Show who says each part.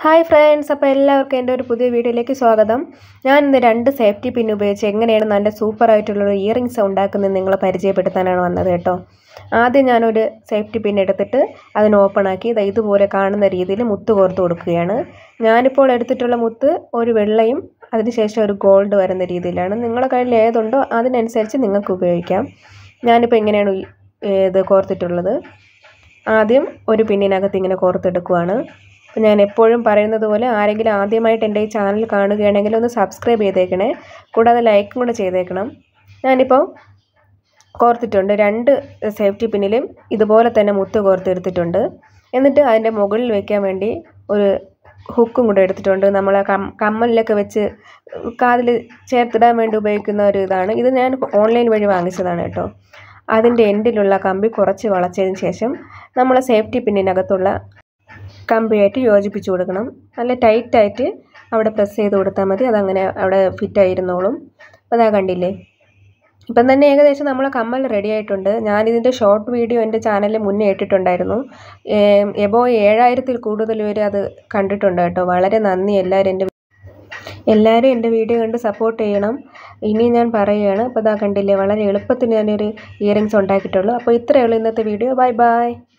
Speaker 1: hi friends അപ്പോൾ എല്ലാവർക്കും എൻ്റെ ഒരു പുതിയ വീഡിയോയിലേക്ക് സ്വാഗതം ഞാൻ ഇന്ന് രണ്ട് സേഫ്റ്റി പിൻ ഉപയോഗിച്ച് എങ്ങനെയാണ് നല്ല സൂപ്പറായിട്ടുള്ള ഒരു ഇയറിങ്സ് ഉണ്ടാക്കുന്നത് നിങ്ങളെ പരിചയപ്പെടുത്താനാണ് വന്നത് കേട്ടോ ആദ്യം ഞാനൊരു സേഫ്റ്റി പിൻ എടുത്തിട്ട് അതിന് ഓപ്പൺ ആക്കി ദാ ഇതുപോലെ കാണുന്ന രീതിയിൽ മുത്ത് കോർത്ത് കൊടുക്കുകയാണ് ഞാനിപ്പോൾ എടുത്തിട്ടുള്ള മുത്ത് ഒരു വെള്ളയും അതിനുശേഷം ഒരു ഗോൾഡ് വരുന്ന രീതിയിലാണ് നിങ്ങളുടെ കയ്യിൽ ഏതുണ്ടോ അതിനനുസരിച്ച് നിങ്ങൾക്ക് ഉപയോഗിക്കാം ഞാനിപ്പോൾ ഇങ്ങനെയാണ് ഈ- ഇത് കോർത്തിട്ടുള്ളത് ആദ്യം ഒരു പിന്നിനകത്ത് ഇങ്ങനെ കോർത്തെടുക്കുവാണ് അപ്പോൾ ഞാൻ എപ്പോഴും പറയുന്നത് പോലെ ആരെങ്കിലും ആദ്യമായിട്ട് എൻ്റെ ഈ ചാനൽ കാണുകയാണെങ്കിൽ ഒന്ന് സബ്സ്ക്രൈബ് ചെയ്തേക്കണേ കൂടാതെ ലൈക്കും കൂടെ ചെയ്തേക്കണം ഞാനിപ്പോൾ കോർത്തിട്ടുണ്ട് രണ്ട് സേഫ്റ്റി പിന്നിലും ഇതുപോലെ തന്നെ മുത്ത് കോർത്തെടുത്തിട്ടുണ്ട് എന്നിട്ട് അതിൻ്റെ മുകളിൽ വെക്കാൻ വേണ്ടി ഒരു ഹുക്കും കൂടെ എടുത്തിട്ടുണ്ട് നമ്മൾ കം കമ്മലിലൊക്കെ വെച്ച് കാതിൽ ചേർത്തിടാൻ വേണ്ടി ഉപയോഗിക്കുന്ന ഒരു ഇതാണ് ഇത് ഞാൻ ഓൺലൈൻ വഴി വാങ്ങിച്ചതാണ് കേട്ടോ അതിൻ്റെ എൻഡിലുള്ള കമ്പി കുറച്ച് വളച്ചതിന് ശേഷം നമ്മൾ സേഫ്റ്റി പിന്നിനകത്തുള്ള കമ്പിയായിട്ട് യോജിപ്പിച്ച് കൊടുക്കണം നല്ല ടൈറ്റായിട്ട് അവിടെ പ്രസ് ചെയ്ത് കൊടുത്താൽ മതി അതങ്ങനെ അവിടെ ഫിറ്റായിരുന്നോളും അപ്പോൾ അതാ കണ്ടില്ലേ ഇപ്പം തന്നെ ഏകദേശം നമ്മളെ കമ്മൽ റെഡി ആയിട്ടുണ്ട് ഞാനിതിൻ്റെ ഷോർട്ട് വീഡിയോ എൻ്റെ ചാനലിൽ മുന്നേ ഇട്ടിട്ടുണ്ടായിരുന്നു എബോ ഏഴായിരത്തിൽ കൂടുതൽ പേര് അത് കണ്ടിട്ടുണ്ട് കേട്ടോ വളരെ നന്ദി എല്ലാവരും എൻ്റെ എല്ലാവരും എൻ്റെ വീഡിയോ കണ്ട് സപ്പോർട്ട് ചെയ്യണം ഇനി ഞാൻ പറയുകയാണ് അപ്പോൾ ഇതാ കണ്ടില്ലേ വളരെ എളുപ്പത്തിൽ ഞാനൊരു ഇയറിങ്സ് ഉണ്ടാക്കിയിട്ടുള്ളൂ അപ്പോൾ ഇത്രയേ ഉള്ളൂ ഇന്നത്തെ വീഡിയോ ബൈ ബൈ